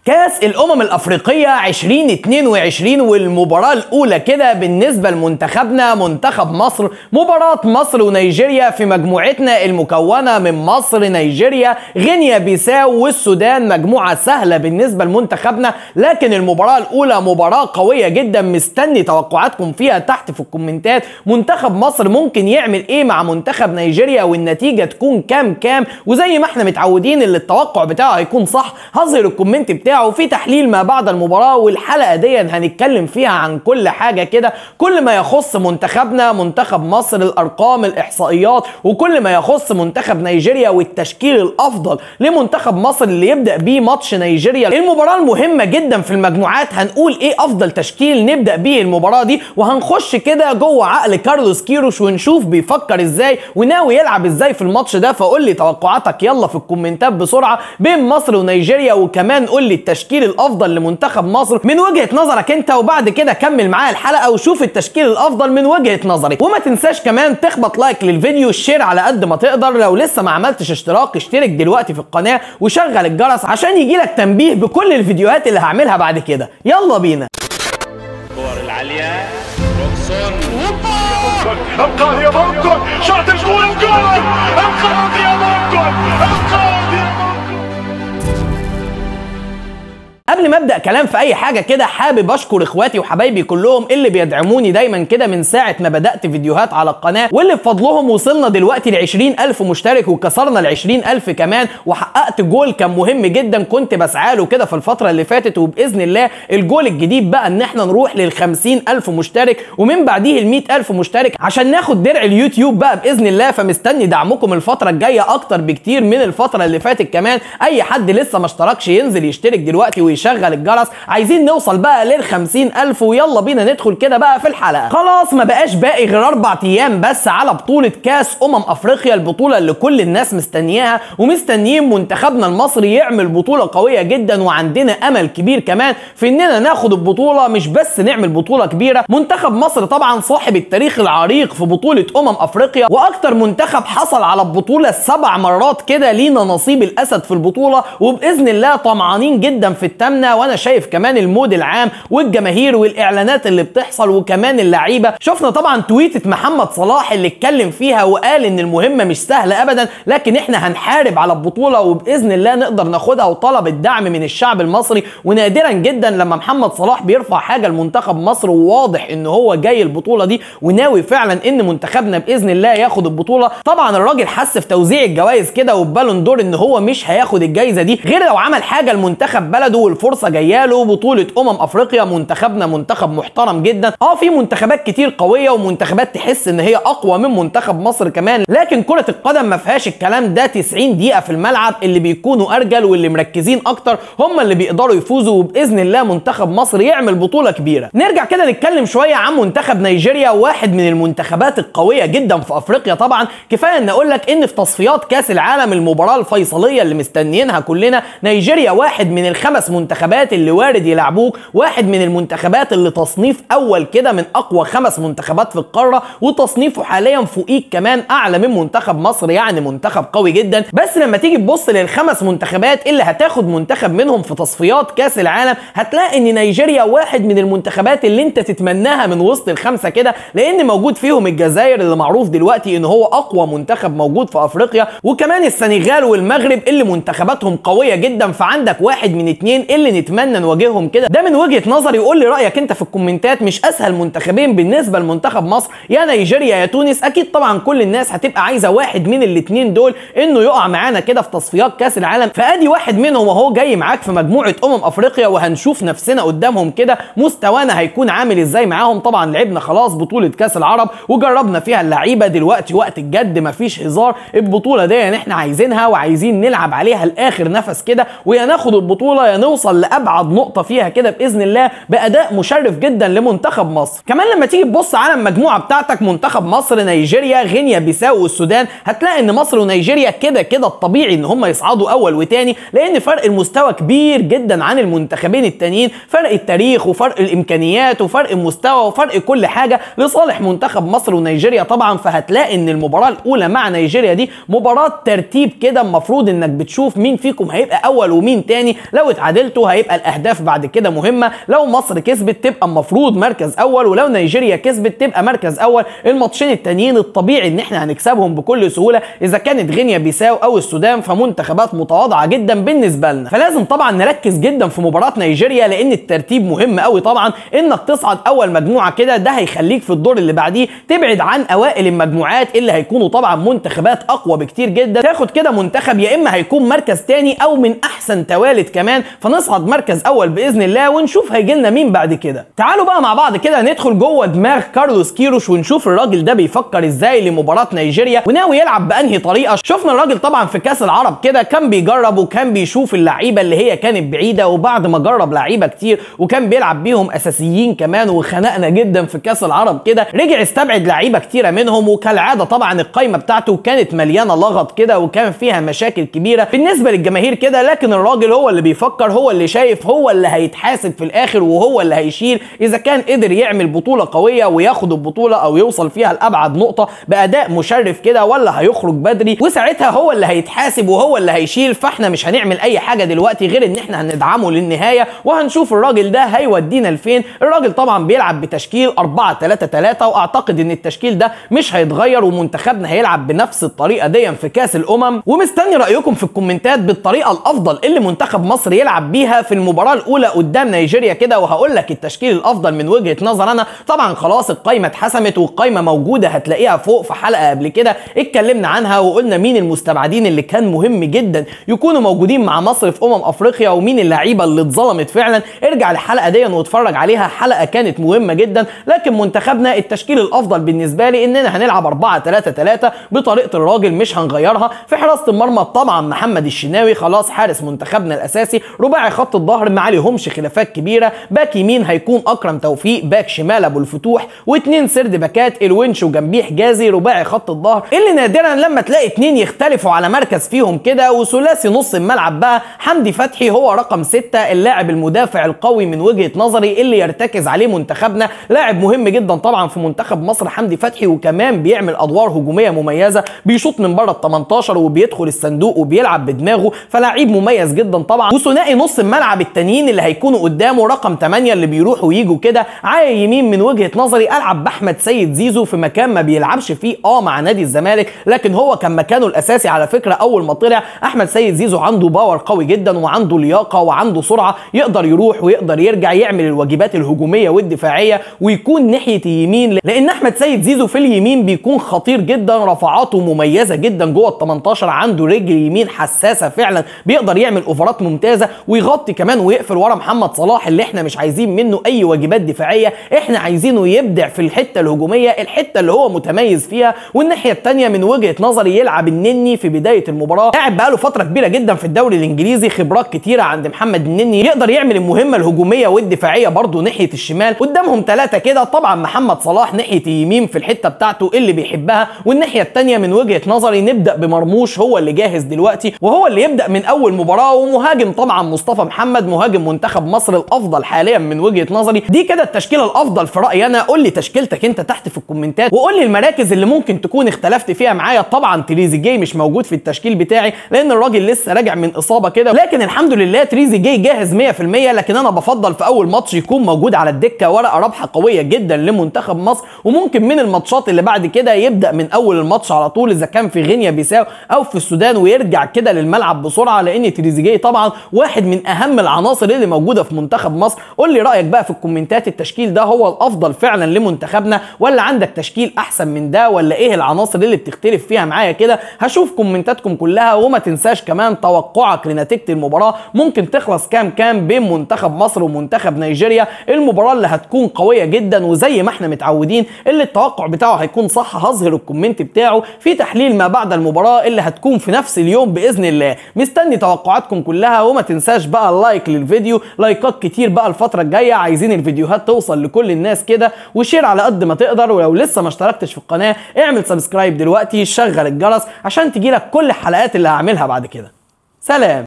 كاس الامم الافريقيه 2022 والمباراه الاولى كده بالنسبه لمنتخبنا منتخب مصر مباراه مصر ونيجيريا في مجموعتنا المكونه من مصر نيجيريا غينيا بيساو والسودان مجموعه سهله بالنسبه لمنتخبنا لكن المباراه الاولى مباراه قويه جدا مستني توقعاتكم فيها تحت في الكومنتات منتخب مصر ممكن يعمل ايه مع منتخب نيجيريا والنتيجه تكون كام كام وزي ما احنا متعودين اللي التوقع بتاعه هيكون صح هظهر الكومنت بتاعه في تحليل ما بعد المباراه والحلقه دي هنتكلم فيها عن كل حاجه كده كل ما يخص منتخبنا منتخب مصر الارقام الاحصائيات وكل ما يخص منتخب نيجيريا والتشكيل الافضل لمنتخب مصر اللي يبدا بيه ماتش نيجيريا المباراه المهمه جدا في المجموعات هنقول ايه افضل تشكيل نبدا بيه المباراه دي وهنخش كده جوه عقل كارلوس كيروش ونشوف بيفكر ازاي وناوي يلعب ازاي في الماتش ده فقول لي توقعاتك يلا في الكومنتات بسرعه بين مصر ونيجيريا وكمان قول لي التشكيل الافضل لمنتخب مصر من وجهه نظرك انت وبعد كده كمل معايا الحلقه وشوف التشكيل الافضل من وجهه نظري وما تنساش كمان تخبط لايك للفيديو الشير على قد ما تقدر لو لسه ما عملتش اشتراك اشترك دلوقتي في القناه وشغل الجرس عشان يجيلك تنبيه بكل الفيديوهات اللي هعملها بعد كده يلا بينا الكور العالية روكسون القاضي ممكن شاط الجول الجول القاضي ممكن القاضي ممكن قبل ما ابدا كلام في اي حاجه كده حابب اشكر اخواتي وحبايبي كلهم اللي بيدعموني دايما كده من ساعه ما بدات فيديوهات على القناه واللي بفضلهم وصلنا دلوقتي ل 20000 مشترك وكسرنا ال 20000 كمان وحققت جول كان مهم جدا كنت بسعى له كده في الفتره اللي فاتت وباذن الله الجول الجديد بقى ان احنا نروح لل 50000 مشترك ومن بعديه ال 100000 مشترك عشان ناخد درع اليوتيوب بقى باذن الله فمستني دعمكم الفتره الجايه اكتر بكتير من الفتره اللي فاتت كمان اي حد لسه ما اشتركش ينزل يشترك دلوقتي ويشغل الجرس عايزين نوصل بقى لل 50000 ويلا بينا ندخل كده بقى في الحلقه خلاص ما بقاش باقي غير اربع ايام بس على بطوله كاس امم افريقيا البطوله اللي كل الناس مستنياها ومستنيين منتخبنا المصري يعمل بطوله قويه جدا وعندنا امل كبير كمان في اننا ناخد البطوله مش بس نعمل بطوله كبيره منتخب مصر طبعا صاحب التاريخ العريق في بطوله امم افريقيا واكتر منتخب حصل على البطوله سبع مرات كده لينا نصيب الاسد في البطوله وباذن الله طمعانين جدا في التامنه وانا شايف كمان المود العام والجماهير والاعلانات اللي بتحصل وكمان اللعيبه شفنا طبعا تويتة محمد صلاح اللي اتكلم فيها وقال ان المهمه مش سهله ابدا لكن احنا هنحارب على البطوله وباذن الله نقدر ناخدها وطلب الدعم من الشعب المصري ونادرا جدا لما محمد صلاح بيرفع حاجه لمنتخب مصر وواضح ان هو جاي البطوله دي وناوي فعلا ان منتخبنا باذن الله ياخد البطوله طبعا الراجل حس في توزيع الجوائز كده وبالون دور ان هو مش هياخد الجايزه دي غير لو عمل حاجه لمنتخب بلده والفرصه جايه له بطوله امم افريقيا منتخبنا منتخب محترم جدا اه في منتخبات كتير قويه ومنتخبات تحس ان هي اقوى من منتخب مصر كمان لكن كره القدم ما فيهاش الكلام ده 90 دقيقه في الملعب اللي بيكونوا ارجل واللي مركزين اكتر هم اللي بيقدروا يفوزوا وباذن الله منتخب مصر يعمل بطوله كبيره نرجع كده نتكلم شويه عن منتخب نيجيريا واحد من المنتخبات القويه جدا في افريقيا طبعا كفايه ان اقول لك ان في تصفيات كاس العالم المباراه الفيصليه اللي مستنيينها كلنا نيجيريا واحد من الخمس منتخبات اللي وارد يلعبوك واحد من المنتخبات اللي تصنيف اول كده من اقوى خمس منتخبات في القاره وتصنيفه حاليا فوقيك كمان اعلى من منتخب مصر يعني منتخب قوي جدا بس لما تيجي تبص للخمس منتخبات اللي هتاخد منتخب منهم في تصفيات كاس العالم هتلاقي ان نيجيريا واحد من المنتخبات اللي انت تتمناها من وسط الخمسه كده لان موجود فيهم الجزائر اللي معروف دلوقتي ان هو اقوى منتخب موجود في افريقيا وكمان السنغال والمغرب اللي منتخباتهم قويه جدا فعندك واحد من اتنين اللي نتمنى نواجههم كده ده من وجهه نظري قول لي رايك انت في الكومنتات مش اسهل منتخبين بالنسبه لمنتخب مصر يا نيجيريا يا تونس اكيد طبعا كل الناس هتبقى عايزه واحد من الاتنين دول انه يقع معانا كده في تصفيات كاس العالم فادي واحد منهم وهو جاي معاك في مجموعه امم افريقيا وهنشوف نفسنا قدامهم كده مستوانا هيكون عامل ازاي معاهم طبعا لعبنا خلاص بطوله كاس العرب وجربنا فيها اللعيبه دلوقتي وقت الجد مفيش هزار البطوله دي يعني احنا عايزينها وعايزين نلعب عليها لاخر نفس كده ويا ناخد البطوله يا نوصل لابعد نقطه فيها كده باذن الله باداء مشرف جدا لمنتخب مصر كمان لما تيجي تبص على المجموعه بتاعتك منتخب مصر نيجيريا غينيا بيساو والسودان هتلاقي ان مصر ونيجيريا كده كده الطبيعي ان هم يصعدوا اول وتاني لان فرق المستوى كبير جدا عن المنتخبين التانيين فرق التاريخ وفرق الامكانيات وفرق المستوى وفرق كل حاجه لصالح منتخب مصر ونيجيريا طبعا فهتلاقي ان المباراه الاولى مع نيجيريا دي مباراه ترتيب كده المفروض انك بتشوف مين فيكم هيبقى اول ومين تاني لو اتعادلتوا فرقته هيبقى الاهداف بعد كده مهمه لو مصر كسبت تبقى المفروض مركز اول ولو نيجيريا كسبت تبقى مركز اول الماتشين التانيين الطبيعي ان احنا هنكسبهم بكل سهوله اذا كانت غينيا بيساو او السودان فمنتخبات متواضعه جدا بالنسبه لنا فلازم طبعا نركز جدا في مباراه نيجيريا لان الترتيب مهم قوي طبعا انك تصعد اول مجموعه كده ده هيخليك في الدور اللي بعديه تبعد عن اوائل المجموعات اللي هيكونوا طبعا منتخبات اقوى بكتير جدا تاخد كده منتخب يا اما هيكون مركز تاني او من احسن توالد كمان فنصعد مركز اول باذن الله ونشوف هيجي لنا مين بعد كده تعالوا بقى مع بعض كده ندخل جوه دماغ كارلوس كيروش ونشوف الراجل ده بيفكر ازاي لمباراه نيجيريا وناوي يلعب بانهي طريقه شفنا الراجل طبعا في كاس العرب كده كان بيجرب وكان بيشوف اللعيبه اللي هي كانت بعيده وبعد ما جرب لعيبه كتير وكان بيلعب بيهم اساسيين كمان وخنقنا جدا في كاس العرب كده رجع استبعد لعيبه كتيره منهم وكالعاده طبعا القايمه بتاعته كانت مليانه لغط كده وكان فيها مشاكل كبيره بالنسبه للجماهير كده لكن الراجل هو اللي بيفكر هو اللي شايف هو اللي هيتحاسب في الاخر وهو اللي هيشيل اذا كان قدر يعمل بطوله قويه وياخد البطوله او يوصل فيها لابعد نقطه باداء مشرف كده ولا هيخرج بدري وساعتها هو اللي هيتحاسب وهو اللي هيشيل فاحنا مش هنعمل اي حاجه دلوقتي غير ان احنا هندعمه للنهايه وهنشوف الراجل ده هيودينا لفين الراجل طبعا بيلعب بتشكيل 4 3 3 واعتقد ان التشكيل ده مش هيتغير ومنتخبنا هيلعب بنفس الطريقه دي في كاس الامم ومستني رايكم في الكومنتات بالطريقه الافضل اللي منتخب مصر يلعب بيها في المباراه الاولى قدام نيجيريا كده وهقول لك التشكيل الافضل من وجهه نظر انا طبعا خلاص القايمه اتحسمت والقايمه موجوده هتلاقيها فوق في حلقه قبل كده اتكلمنا عنها وقلنا مين المستبعدين اللي كان مهم جدا يكونوا موجودين مع مصر في امم افريقيا ومين اللعيبه اللي اتظلمت فعلا ارجع الحلقه دي واتفرج عليها حلقه كانت مهمه جدا لكن منتخبنا التشكيل الافضل بالنسبه لي اننا هنلعب 4 3 3 بطريقه الراجل مش هنغيرها في حراسه المرمى طبعا محمد الشناوي خلاص حارس منتخبنا الاساسي رباعي خط الظهر ما عليهمش خلافات كبيره باك يمين هيكون اكرم توفيق باك شمال ابو الفتوح واثنين سرد باكات الونش وجنبيه حجازي رباعي خط الظهر اللي نادرا لما تلاقي اتنين يختلفوا على مركز فيهم كده وثلاثي نص الملعب بقى حمدي فتحي هو رقم ستة اللاعب المدافع القوي من وجهه نظري اللي يرتكز عليه منتخبنا لاعب مهم جدا طبعا في منتخب مصر حمدي فتحي وكمان بيعمل ادوار هجوميه مميزه بيشوط من بره ال 18 وبيدخل الصندوق وبيلعب بدماغه فلاعب مميز جدا طبعا وثنائي نص الملعب التانيين اللي هيكونوا قدامه رقم 8 اللي بيروحوا ويجوا كده عاي يمين من وجهه نظري العب باحمد سيد زيزو في مكان ما بيلعبش فيه اه مع نادي الزمالك لكن هو كان مكانه الاساسي على فكره اول ما طلع احمد سيد زيزو عنده باور قوي جدا وعنده لياقه وعنده سرعه يقدر يروح ويقدر يرجع يعمل الواجبات الهجوميه والدفاعيه ويكون ناحيه اليمين لان احمد سيد زيزو في اليمين بيكون خطير جدا رفعاته مميزه جدا جوه ال 18 عنده رجل يمين حساسه فعلا بيقدر يعمل اوفرات ممتازه ويغطي كمان ويقفل ورا محمد صلاح اللي احنا مش عايزين منه اي واجبات دفاعيه احنا عايزينه يبدع في الحته الهجوميه الحته اللي هو متميز فيها والناحيه الثانيه من وجهه نظري يلعب النني في بدايه المباراه قاعد بقاله فتره كبيره جدا في الدوري الانجليزي خبرات كتيره عند محمد النني يقدر يعمل المهمه الهجوميه والدفاعيه برضه ناحيه الشمال قدامهم ثلاثه كده طبعا محمد صلاح ناحيه اليمين في الحته بتاعته اللي بيحبها والناحيه الثانيه من وجهه نظري نبدا بمرموش هو اللي جاهز دلوقتي وهو اللي يبدا من اول مباراه ومهاجم طبعا مصطفى محمد مهاجم منتخب مصر الافضل حاليا من وجهه نظري دي كده التشكيله الافضل في رايي انا قول لي تشكيلتك انت تحت في الكومنتات وقول لي المراكز اللي ممكن تكون اختلفت فيها معايا طبعا تريزيجيه مش موجود في التشكيل بتاعي لان الراجل لسه راجع من اصابه كده لكن الحمد لله تريزيجيه جاهز 100% لكن انا بفضل في اول ماتش يكون موجود على الدكه ورقه رابحه قويه جدا لمنتخب مصر وممكن من الماتشات اللي بعد كده يبدا من اول الماتش على طول اذا كان في غينيا بيساو او في السودان ويرجع كده للملعب بسرعه لان تريزيجيه طبعا واحد من اهم العناصر اللي موجوده في منتخب مصر قول لي رايك بقى في الكومنتات التشكيل ده هو الافضل فعلا لمنتخبنا ولا عندك تشكيل احسن من ده ولا ايه العناصر اللي بتختلف فيها معايا كده هشوف كومنتاتكم كلها وما تنساش كمان توقعك لنتيجه المباراه ممكن تخلص كام كام بين منتخب مصر ومنتخب نيجيريا المباراه اللي هتكون قويه جدا وزي ما احنا متعودين اللي التوقع بتاعه هيكون صح هظهر الكومنت بتاعه في تحليل ما بعد المباراه اللي هتكون في نفس اليوم باذن الله مستني توقعاتكم كلها وما تنساش بقى اللايك للفيديو لايكات كتير بقى الفتره الجايه عايزين الفيديوهات توصل لكل الناس كده وشير على قد ما تقدر ولو لسه ما اشتركتش في القناه اعمل سبسكرايب دلوقتي شغل الجرس عشان تجيلك كل الحلقات اللي هعملها بعد كده سلام